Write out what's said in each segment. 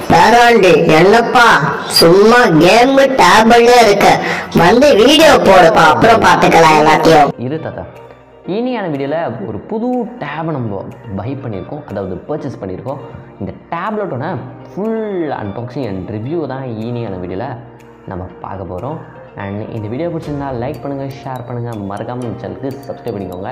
பேராண்டி என்னப்பா சும்மா கேம் டேபிள்ல இருக்க வந்து வீடியோ போடுப்பா அப்புறம் பார்த்துக்கலாம் எல்லாத்தையும் இரு தாத்தா இனியான வீடியோவில் ஒரு புது டேபை நம்ம பை பண்ணியிருக்கோம் அதாவது பர்ச்சேஸ் பண்ணியிருக்கோம் இந்த டேப்லெட்டோட ஃபுல் அன்பாக்சிங் அண்ட் ரிவ்யூ தான் ஈனியான வீடியோவில் நம்ம பார்க்க போகிறோம் அண்ட் இந்த வீடியோ பிடிச்சிருந்தா லைக் பண்ணுங்கள் ஷேர் பண்ணுங்கள் மறக்காமல் நம்ம சேனலுக்கு சப்ஸ்கிரைப் பண்ணிக்கோங்க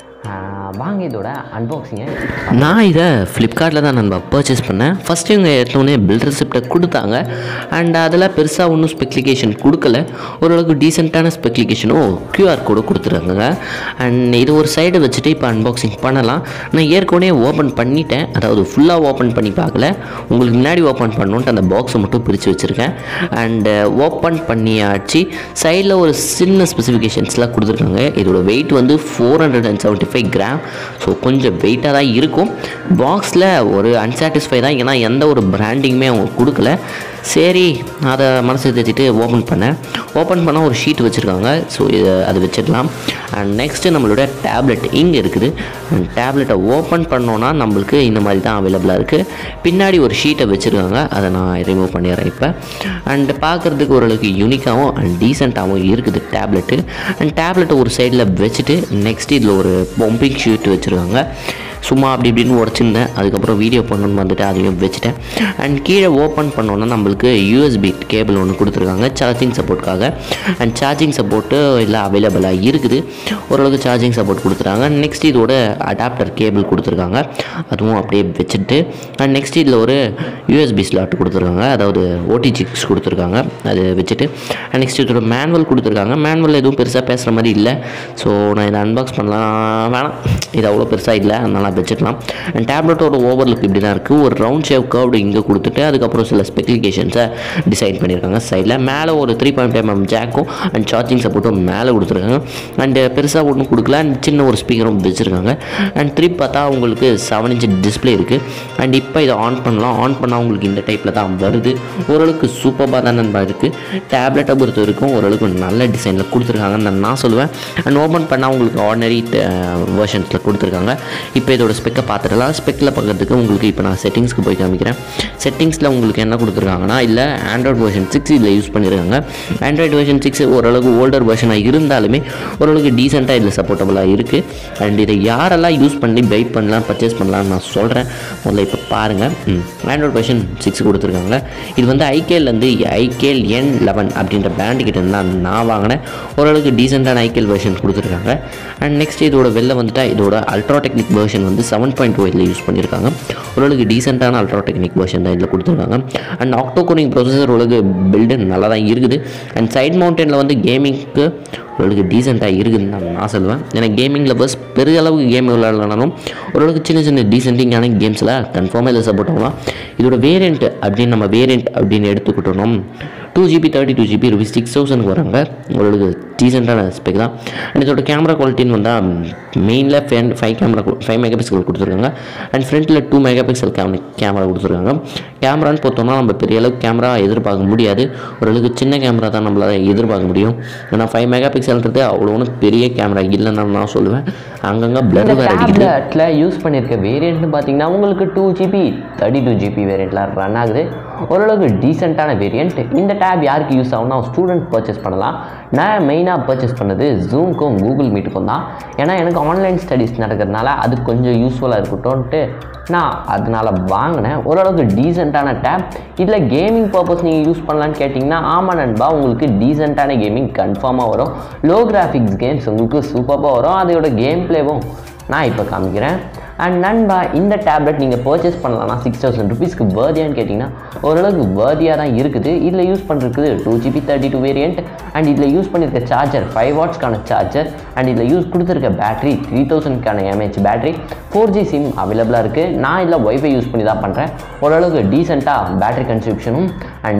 ஆஹ் வாங்க இதோட அன்பாக்சிங்கை நான் இதை ஃப்ளிப்கார்ட்டில் தான் நண்பா பர்ச்சேஸ் பண்ணேன் ஃபஸ்ட்டு இவங்க எடுத்தோடனே பில் ரெசிப்டை கொடுத்தாங்க அண்ட் அதில் பெருசாக ஒன்றும் ஸ்பெசிஃபிகேஷன் கொடுக்கல ஓரளவுக்கு டீசெண்டான ஸ்பெசிஃபிகேஷனும் கியூஆர் கோடு கொடுத்துருக்காங்க அண்ட் இது ஒரு சைடு வச்சுட்டு இப்போ அன்பாக்சிங் பண்ணலாம் நான் ஏற்கனவே ஓப்பன் பண்ணிட்டேன் அதாவது ஃபுல்லாக ஓப்பன் பண்ணி பார்க்கல உங்களுக்கு முன்னாடி ஓப்பன் பண்ணணுன்ட்டு அந்த பாக்ஸை மட்டும் பிரித்து வச்சுருக்கேன் அண்டு ஓப்பன் பண்ணியாச்சு சைடில் ஒரு சின்ன ஸ்பெசிஃபிகேஷன்ஸ்லாம் கொடுத்துருக்காங்க இதோட வெயிட் வந்து four hundred and seventy five gram so கொஞ்சம் வெயிட்டாக தான் இருக்கும் பாக்ஸில் ஒரு அன்சாட்டிஸ்ஃபை தான் ஏன்னா எந்த ஒரு பிராண்டிங்குமே அவங்க கொடுக்கல சரி அதை மனசு தேத்திட்டு ஓப்பன் பண்ணேன் ஓப்பன் பண்ணால் ஒரு ஷீட் வச்சுருக்காங்க ஸோ இதை அது வச்சுக்கலாம் அண்ட் நெக்ஸ்ட்டு நம்மளோட டேப்லெட் இங்கே இருக்குது அண்ட் டேப்லெட்டை ஓப்பன் பண்ணோன்னா நம்மளுக்கு இந்த மாதிரி தான் அவைலபிளாக இருக்குது பின்னாடி ஒரு ஷீட்டை வச்சுருக்காங்க அதை நான் ரிமூவ் பண்ணிடுறேன் இப்போ அண்ட் பார்க்குறதுக்கு ஓரளவுக்கு யூனிக்காகவும் அண்ட் டீசெண்டாகவும் இருக்குது டேப்லெட்டு அண்ட் டேப்லெட்டை ஒரு சைடில் வச்சுட்டு நெக்ஸ்ட் இதில் ஒரு பம்பிங் ஷீட் வச்சுருக்காங்க சும்மா அப்படி இப்படின்னு உடச்சிருந்தேன் அதுக்கப்புறம் வீடியோ பண்ணணும்னு வந்துட்டு அதையும் வச்சுட்டேன் அண்ட் கீழே ஓப்பன் பண்ணோன்னா நம்மளுக்கு யூஎஸ்பி கேபிள் ஒன்று கொடுத்துருக்காங்க சார்ஜிங் சப்போர்ட்காக அண்ட் சார்ஜிங் சப்போர்ட்டு எல்லாம் அவைலபிளாக இருக்குது ஓரளவுக்கு சார்ஜிங் சப்போர்ட் கொடுத்துருக்காங்க நெக்ஸ்ட் இதோட அடாப்டர் கேபிள் கொடுத்துருக்காங்க அதுவும் அப்படியே வச்சுட்டு அண்ட் நெக்ஸ்ட் இதில் ஒரு யூஎஸ்பி ஸ்லாட் கொடுத்துருக்காங்க அதாவது ஓடிஜிக்ஸ் கொடுத்துருக்காங்க அது வச்சுட்டு அண்ட் நெக்ஸ்ட் இதோட மேனுவல் கொடுத்துருக்காங்க மேனுவல் எதுவும் பெருசாக பேசுகிற மாதிரி இல்லை ஸோ நான் இதை அன்பாக்ஸ் பண்ணலாம் வேணாம் இது அவ்வளோ பெருசாக இல்லை அதனால் வச்சுக்கலாம் அண்ட் டேப்லெட்டோட ஓவர்லுக் இப்படி தான் இருக்குது ஒரு ரவுண்ட் ஷேப் கர்வ்டு இங்கே கொடுத்துட்டு அதுக்கப்புறம் சில ஸ்பெசிஃபிகேஷன்ஸை டிசைன் பண்ணியிருக்காங்க சைடில் மேலே ஒரு த்ரீ பாயிண்ட் ஃபைவ் எம் ஜாக்கும் அண்ட் சார்ஜிங் சப்போர்ட்டும் மேலே கொடுத்துருக்காங்க அண்ட் பெருசாக ஒன்றும் கொடுக்கல அண்ட் சின்ன ஒரு ஸ்பீக்கரும் வச்சுருக்காங்க அண்ட் த்ரிப் பார்த்தா உங்களுக்கு செவன் இன்ச் டிஸ்பிளே இருக்குது அண்ட் இப்போ இதை ஆன் பண்ணலாம் ஆன் பண்ணால் உங்களுக்கு இந்த டைப்பில் தான் வருது ஓரளவுக்கு சூப்பராக தான் நண்பா இருக்குது டேப்லெட்டை பொறுத்த வரைக்கும் ஓரளவுக்கு நல்ல டிசைனில் கொடுத்துருக்காங்கன்னு நான் சொல்லுவேன் அண்ட் ஓப்பன் பண்ணால் உங்களுக்கு ஆர்டினரி வேர்ஷன்ஸில் கொடுத்துருக்காங்க இப்போ இதோட ஸ்பெக்கை பார்த்துடலாம் ஸ்பெக்கில் பார்க்கறதுக்கு உங்களுக்கு இப்போ நான் செட்டிங்ஸ்க்கு போய் காமிக்கிறேன் செட்டிங்ஸில் உங்களுக்கு என்ன கொடுத்துருக்காங்கன்னா இல்லை ஆண்ட்ராய்ட் வெர்ஷன் சிக்ஸ் இதில் யூஸ் பண்ணியிருக்காங்க ஆண்ட்ராய்டு வெர்ஷன் சிக்ஸ் ஓரளவுக்கு ஓல்டர் வெர்ஷனாக இருந்தாலுமே ஓரளவுக்கு டீசெண்டாக இதில் சப்போர்ட்டபுளாக இருக்குது அண்ட் இதை யாரெல்லாம் யூஸ் பண்ணி பை பண்ணலாம் பர்ச்சேஸ் பண்ணலாம்னு நான் சொல்கிறேன் முதல்ல இப்போ பாருங்கள் ஆண்ட்ராய்ட் வெர்ஷன் சிக்ஸ் கொடுத்துருக்காங்க இது வந்து ஐகேலேருந்து ஐகேல் என் லெவன் அப்படின்ற பிராண்டு கிட்ட இருந்து தான் நான் வாங்கினேன் ஓரளவுக்கு டீசெண்டான ஐகேல் வெர்ஷன் கொடுத்துருக்காங்க அண்ட் நெக்ஸ்ட் இதோட வெளில வந்துட்டா இதோட அல்ட்ரா டெக்னிக் வெர்ஷன் வந்து செவன் பாயிண்ட் டூ இதில் யூஸ் பண்ணியிருக்காங்க ஓரளவுக்கு டீசெண்டான அல்ட்ரா டெக்னிக் வெர்ஷன் தான் இதில் கொடுத்துருக்காங்க அண்ட் ஆக்டோகோனிங் ப்ரொசஸர் ஓரளவுக்கு பில்டு நல்லா தான் இருக்குது அண்ட் சைட் மவுண்டனில் வந்து கேமிங்க்கு ஓரளவுக்கு டீசெண்டாக இருக்குதுன்னு நான் நான் சொல்லுவேன் ஏன்னா கேமிங் லவர்ஸ் பெரிய அளவுக்கு கேம் விளையாடலாம் ஓரளவுக்கு சின்ன சின்ன டீசென்டிங்கான கேம்ஸில் கன்ஃபார்மாக இதில் சப்போர்ட் ஆகலாம் இதோட வேரியண்ட் அப்படின்னு நம்ம வேரியண்ட் அப்படின்னு எடுத்துக்கிட்டோம் two GB thirty two GB rupees six தௌசண்ட்க்கு வராங்க ஓரளவுக்கு டீசெண்டான ஸ்பெக் தான் அண்ட் இதோட கேமரா குவாலிட்டின்னு வந்தால் மெயினில் ஃபேன் five camera five mega pixel கொடுத்துருக்காங்க அண்ட் ஃப்ரண்ட்டில் two mega pixel camera camera கொடுத்துருக்காங்க கேமரான்னு பார்த்தோம்னா நம்ம பெரிய அளவுக்கு கேமரா எதிர்பார்க்க முடியாது ஓரளவுக்கு சின்ன கேமரா தான் நம்மளால் எதிர்பார்க்க முடியும் ஏன்னா ஃபைவ் மெகா பிக்சல்ன்றது அவ்வளோ ஒன்றும் பெரிய கேமரா இல்லைன்னு நான் சொல்லுவேன் அங்கங்கே பிளர் இந்த வேறு அடிக்குது டேப்லெட்டில் யூஸ் பண்ணியிருக்க வேரியண்ட்னு பார்த்தீங்கன்னா உங்களுக்கு two GB thirty two GB வேரியண்ட்டில் ரன் ஆகுது ஓரளவுக்கு டீசெண்டான வேரியண்ட் இந்த டேப் யாருக்கு யூஸ் ஆகும்னா ஸ்டூடெண்ட் பர்ச்சேஸ் பண்ணலாம் நான் மெயினாக பர்ச்சேஸ் பண்ணது ஜூம்க்கும் கூகுள் மீட்டுக்கும் தான் ஏன்னா எனக்கு ஆன்லைன் ஸ்டடீஸ் நடக்கிறதுனால அது கொஞ்சம் யூஸ்ஃபுல்லாக இருக்கட்டும்ன்ட்டு நான் அதனால் வாங்கினேன் ஓரளவுக்கு டீசெண்டான டேப் இதில் கேமிங் பர்பஸ் நீங்கள் யூஸ் பண்ணலான்னு கேட்டிங்கன்னா ஆமாம் நண்பா உங்களுக்கு டீசெண்டான கேமிங் கன்ஃபார்மாக வரும் லோ கிராஃபிக்ஸ் கேம்ஸ் உங்களுக்கு சூப்பராக வரும் அதோட கேம் ப்ளேவும் நான் இப்போ காமிக்கிறேன் அண்ட் நண்பா இந்த டேப்லெட் நீங்கள் பர்ச்சேஸ் பண்ணலாம்னா சிக்ஸ் தௌசண்ட் ருபீஸ்க்கு வேர்தியான்னு கேட்டிங்கன்னா ஓரளவுக்கு வேர்தியாக தான் இருக்குது இதில் யூஸ் பண்ணுறது two GB thirty two variant and இதில் யூஸ் பண்ணியிருக்க சார்ஜர் ஃபைவ் வாட்ஸ்க்கான சார்ஜர் அண்ட் இதில் யூஸ் கொடுத்துருக்க பேட்டரி த்ரீ தௌசண்ட்க்கான mAh battery four G SIM அவைலபிளாக இருக்குது நான் இதில் ஒய்ஃபை யூஸ் பண்ணி தான் பண்ணுறேன் ஓரளவுக்கு டீசெண்டாக பேட்டரி கன்சப்ஷனும் அண்ட்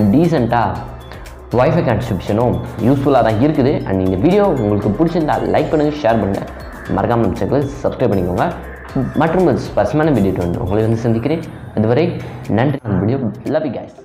டீசெண்டாக ஒய்ஃபை கன்ஸ்ட்ரக்ஷனும் யூஸ்ஃபுல்லாக தான் இருக்குது அண்ட் இந்த வீடியோ உங்களுக்கு பிடிச்சிருந்தா லைக் பண்ணுங்கள் ஷேர் பண்ணுங்கள் மறக்காமல் நம்ம சேனலை சப்ஸ்கிரைப் பண்ணிக்கோங்க மற்றும் ஒரு ஸ்பெஷமான வீடியோ உங்களை வந்து சந்திக்கிறேன் அதுவரை நன்றி வீடியோ லவ் யூ guys